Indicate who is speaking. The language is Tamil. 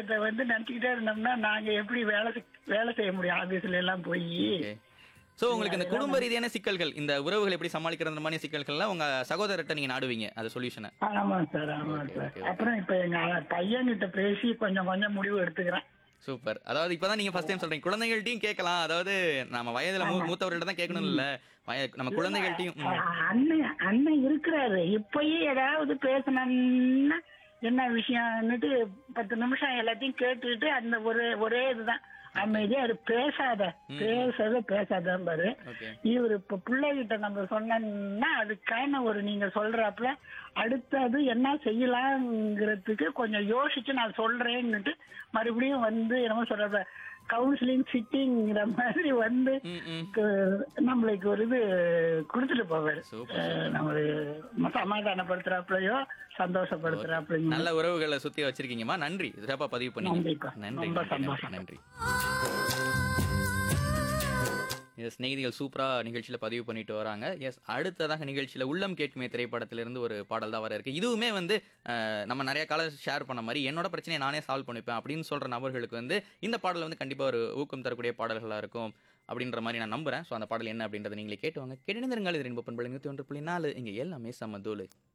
Speaker 1: இதை வந்து நினைச்சுக்கிட்டே இருந்தோம்னா நாங்க எப்படி வேலை செய்- வேலை செய்ய முடியும் ஆபீஸ்ல எல்லாம் போய்
Speaker 2: ஓகே சோ உங்களுக்கு இந்த குடும்ப ரீதியான சிக்கல்கள் இந்த உறவுகள் எப்படி சமாளிக்கிற மாதிரி சிக்கல்கள்லாம் உங்க சகோதரர்கிட்ட நீங்க நாடுவீங்க அது சொல்யூஷனை
Speaker 1: ஆமாம் சார் ஆமாம்
Speaker 2: Okay,
Speaker 1: சார்
Speaker 2: okay, okay.
Speaker 1: அப்புறம் இப்ப எங்க பையன்கிட்ட பேசி கொஞ்சம் கொஞ்சம் முடிவு எடுத்துக்கிறேன்
Speaker 2: சூப்பர் அதாவது இப்பதான் நீங்க ஃபர்ஸ்ட் டைம் சொல்றீங்க குழந்தைகள்ட்டையும் கேட்கலாம் அதாவது நம்ம வயதுல மூ- மூத்தவர்கள்ட்ட தான் கேட்கணும் இல்ல வய- நம்ம குழந்தைகள்ட்டையும் ம்.
Speaker 1: அஹ் அண்ணன் அண்ணன் இருக்கிறாரு இப்பயே ஏதாவது பேசணும்னா என்ன விஷயம்னுட்டு பத்து நிமிஷம் எல்லாத்தையும் கேட்டுட்டு அந்த ஒரே ஒரே இதுதான் அமைதியா அது பேசாத பேசாத பேசாதான் பாரு
Speaker 2: ஓகே
Speaker 1: இவர் இப்ப பிள்ளைகிட்ட நம்ம சொன்னோம்னா அதுக்கான ஒரு நீங்க சொல்றாப்புல அடுத்தது என்ன செய்யலாங்கிறதுக்கு கொஞ்சம் யோசிச்சு நான் சொல்றேன்னுட்டு மறுபடியும் வந்து என்னமோ சொல்ற கவுன்சிலிங் சிட்டிங்கிற மாதிரி வந்து
Speaker 2: ம் ம்
Speaker 1: கு- நம்மளுக்கு ஒரு இது கொடுத்துட்டு போவாரு
Speaker 2: Super,
Speaker 1: அஹ் நம்ம சமாதானப்படுத்துறாப்புலையோ சந்தோஷப்படுத்துறாப்புலையும்
Speaker 2: நல்ல உறவுகளை சுத்தி வச்சிருக்கீங்கம்மா நன்றி சிறப்பா பதிவு பண்ணீங்க
Speaker 1: நன்றிப்பா.
Speaker 2: நன்றி
Speaker 1: ரொம்ப
Speaker 2: நன்றி,
Speaker 1: சந்தோஷம்.
Speaker 2: நன்றி எஸ் ஸ்நேகிதிகள் சூப்பரா நிகழ்ச்சியில பதிவு பண்ணிட்டு வராங்க எஸ் அடுத்ததாக நிகழ்ச்சியில உள்ளம் கேட்குமே திரைப்படத்திலிருந்து ஒரு பாடல் தான் வர இருக்கு இதுவுமே வந்து அஹ், நம்ம நிறைய காலம் ஷேர் பண்ண மாதிரி என்னோட பிரச்சனையை நானே சால்வ் பண்ணிப்பேன் அப்படின்னு சொல்ற நபர்களுக்கு வந்து இந்த பாடல் வந்து கண்டிப்பா ஒரு ஊக்கம் தரக்கூடிய பாடல்களா இருக்கும் அப்படின்ற மாதிரி நான் நம்புறேன் ஸோ அந்த பாடல் என்ன அப்படின்றத நீங்களே கேட்டுவாங்க கேட்டு இது ரெண்டு பண்பலை நூற்றி ஒன்று புள்ளி நாலு இங்கே எல்லாமே சமதூளு